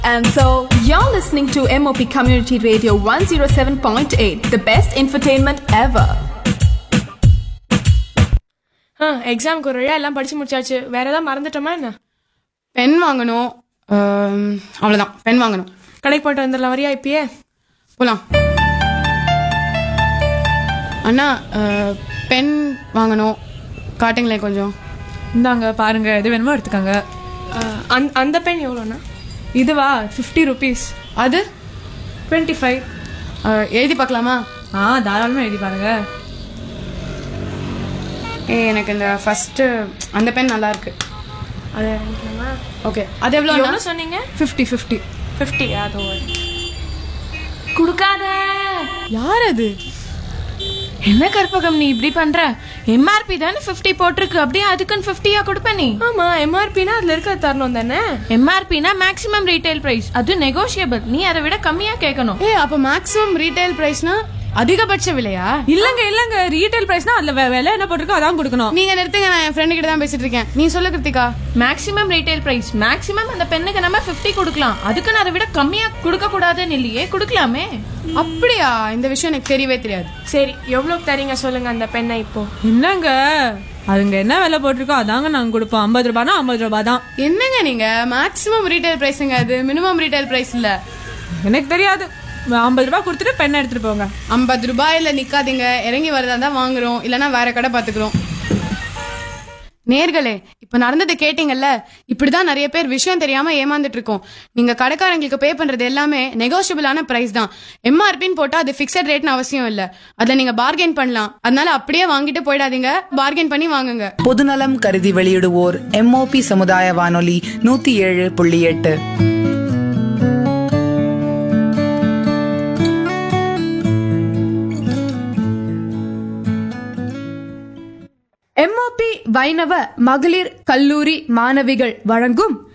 And so, you're listening to MOP Community Radio 107.8, the best infotainment ever. ஆ எக்ஸாமுக்கு ஒரு வழியா எல்லாம் படிச்சு முடிச்சாச்சு வேற ஏதாவது மறந்துட்டோமா என்ன பென் வாங்கணும் ஆம், அவ்வளவுதான் பென் வாங்கணும் கடைக்கு போயிட்டு வந்துடலாம் வரியா இப்பயே போலாம் அண்ணா அஹ், பென் வாங்கணும் காட்டுங்களேன் கொஞ்சம் இந்தாங்க பாருங்க எது வேணுமோ எடுத்துக்கோங்க ஆ, அந்த- அந்த பென் எவ்வளோண்ணா இதுவா ஃபிஃப்டி ருபீஸ் அது டுவெண்ட்டி ஃபைவ் அஹ், எழுதி பார்க்கலாமா ஆ தாராளமாக எழுதி பாருங்க ஏ எனக்கு இந்த ஃபர்ஸ்ட் அந்த பென் நல்லா இருக்கு அதை வாங்கிக்கலாமா ஓகே அது எவ்வளோ எவ்வளோ சொன்னீங்க ஃபிஃப்டி ஃபிஃப்டி ஃபிஃப்டி அது கொடுக்காத யார் அது என்ன கற்பகம் நீ இப்படி பண்ற எம்ஆர்பி தானே 50 போட்டிருக்கு அப்படியே அதுக்குன்னு 50 யா கொடுப்ப நீ ஆமா எம்ஆர்பினா அதுல இருக்க தரணும் தானே எம்ஆர்பினா மேக்ஸிமம் ரீட்டைல் பிரைஸ் அது நெகோஷியபிள் நீ அதை விட கம்மியா கேட்கணும் ஏ அப்ப மேக்ஸிமம் ரீட்டைல் பிரைஸ்னா அதிகபட்ச விலையா இல்லங்க இல்லங்க ரீட்டைல் பிரைஸ்னா அதுல வே- விலை என்ன போட்டிருக்கோ அதான் கொடுக்கணும் நீங்க நிறுத்துங்க நான் என் ஃப்ரெண்டு கிட்ட தான் பேசிட்டு இருக்கேன் நீ சொல்லு Krithika maximum retail price maximum அந்த பெண்ணுக்கு நம்ம 50 கொடுக்கலாம் அதுக்குன்னு அதை விட கம்மியா கொடுக்க கூடாதுன்னு இல்லையே கொடுக்கலாமே அப்படியா இந்த விஷயம் எனக்கு தெரியவே தெரியாது சரி எவ்வளோக்கு தரீங்க சொல்லுங்க அந்த பெண்ணை இப்போ என்னங்க அதுங்க என்ன விலை போட்டிருக்கோ அதாங்க நாங்க கொடுப்போம் ஐம்பது ரூபானா ஐம்பது ரூபாய் தான் என்னங்க நீங்க மேக்ஸிமம் ரீட்டைல் பிரைஸ்ங்க அது மினிமம் ரீட்டைல் பிரைஸ் இல்ல எனக்கு தெரியாது ஐம்பது ரூபாய் கொடுத்துட்டு பெண்ணை எடுத்துட்டு போங்க ஐம்பது ரூபாயில நிக்காதீங்க இறங்கி வரதா தான் வாங்குறோம் இல்லனா வேற கடை பாத்துக்கிறோம் நேர்களே இப்ப நடந்ததை கேட்டீங்கல்ல இப்படிதான் நிறைய பேர் விஷயம் தெரியாம ஏமாந்துட்டு இருக்கோம் நீங்க கடைக்காரங்களுக்கு பே பண்றது எல்லாமே நெகோஷியபிளான பிரைஸ் தான் எம்ஆர்பின்னு போட்டா அது பிக்சட் ரேட்னு அவசியம் இல்ல அதுல நீங்க பார்கெயின் பண்ணலாம் அதனால அப்படியே வாங்கிட்டு போயிடாதீங்க பார்கெயின் பண்ணி வாங்குங்க பொதுநலம் கருதி வெளியிடுவோர் எம்ஓபி சமுதாய வானொலி நூத்தி ஏழு புள்ளி எட்டு எம்ஓபி வைணவ மகளிர் கல்லூரி மாணவிகள் வழங்கும்